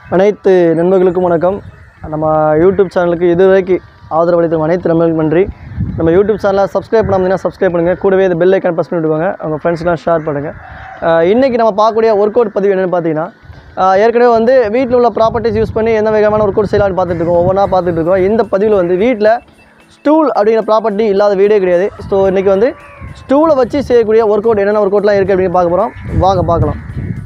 அனைத்து நண்பர்களுக்கும் வணக்கம் நம்ம யூடியூப் சேனலுக்கு இதுவரைக்கும் ஆதரவு அளித்த அனைத்து நண்பர்களுக்கும் நன்றி நம்ம யூடியூப் சேனலை சப்ஸ்கிரைப் பண்ணாமல் சப்ஸ்கிரைப் பண்ணுங்கள் கூடவே இந்த பெல் ஐக்கான் ப்ரெஸ் பண்ணி விட்டுக்கோங்க உங்கள் ஃப்ரெண்ட்ஸ்லாம் ஷேர் பண்ணுங்கள் இன்றைக்கி நம்ம பார்க்கக்கூடிய ஒர்க் அவுட் பதிவு என்னென்னு பார்த்தீங்கன்னா ஆஹ் ஏற்கனவே வந்து வீட்டில் உள்ள ப்ராப்பர்ட்டிஸ் யூஸ் பண்ணி எந்த விதமான ஒர்க் அவுட் செய்யலாம்னு பார்த்துட்டு இருக்கோம் ஒவ்வொன்றா பார்த்துட்டு இருக்கோம் இந்த பதிவில் வந்து வீட்டில் ஸ்டூல் அப்படிங்கிற ப்ராப்பர்ட்டி இல்லாத வீடே கிடையாது ஸோ இன்றைக்கி வந்து ஸ்டூலை வச்சு செய்யக்கூடிய ஒர்க் அவுட் என்னென்ன ஒர்க் அவுட்லாம் இருக்குது அப்படின்னு பார்க்க போகிறோம் வாங்க பார்க்கலாம்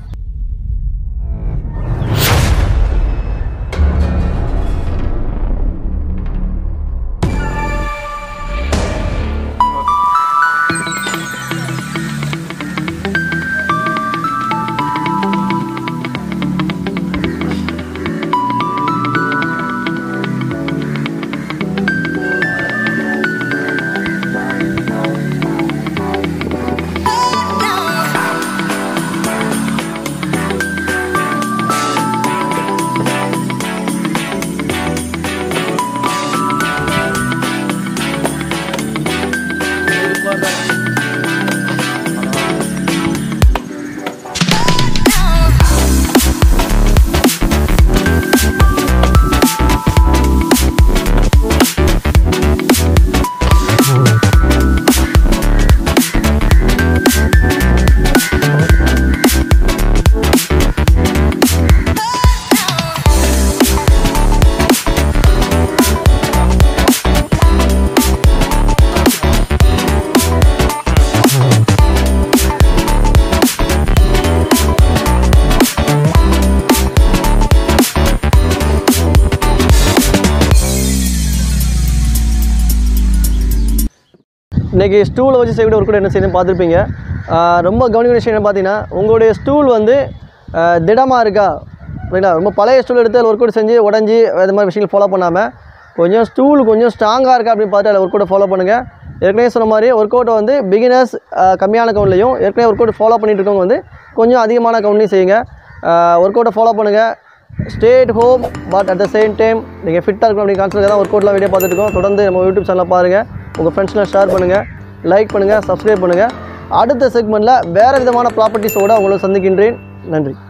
இன்றைக்கி ஸ்டூலை வச்சு செய்யக்கூடிய ஒர்க் என்ன செய்யணும் பார்த்துருப்பீங்க ஆஹ் ரொம்ப கவனிக்கிற விஷயம் என்ன பார்த்தீங்கன்னா உங்களுடைய ஸ்டூல் வந்து ஆஹ் திடமாக இருக்கா ரைட்டா ரொம்ப பழைய ஸ்டூல் எடுத்து அதில் ஒர்க் அவுட் செஞ்சு உடஞ்சி அது மாதிரி விஷயங்கள் ஃபாலோ பண்ணாமல் கொஞ்சம் ஸ்டூல் கொஞ்சம் ஸ்ட்ராங்காக இருக்கா அப்படின்னு பார்த்து அதில் ஒர்க் அவுட்டை ஃபாலோ பண்ணுங்கள் ஏற்கனவே சொன்ன மாதிரி ஒர்க் அவுட்டை வந்து பிகினர்ஸ் கம்மியான கவுண்ட்லையும் ஏற்கனவே ஒர்க் அவுட் ஃபாலோ பண்ணிட்டு இருக்கவங்க வந்து கொஞ்சம் அதிகமான கவுண்ட்லையும் செய்யுங்க ஒர்க் அவுட்டை ஃபாலோ பண்ணுங்கள் stay at home but at the same time நீங்கள் ஃபிட்டாக இருக்கணும் அப்படி கான்செப்ட் தான் ஒர்க் அவுட்லாம் வீடியோ பார்த்துட்டு இருக்கோம் தொடர்ந்து நம்ம யூடியூப் சேனலில் பாருங்கள் உங்கள் ஃப்ரெண்ட்ஸ்லாம் ஷேர் பண்ணுங்கள் லைக் பண்ணுங்கள் சப்ஸ்கிரைப் பண்ணுங்கள் அடுத்த செக்மெண்ட்டில் வேறு விதமான ப்ராப்பர்ட்டிஸோடு உங்களை சந்திக்கின்றேன் நன்றி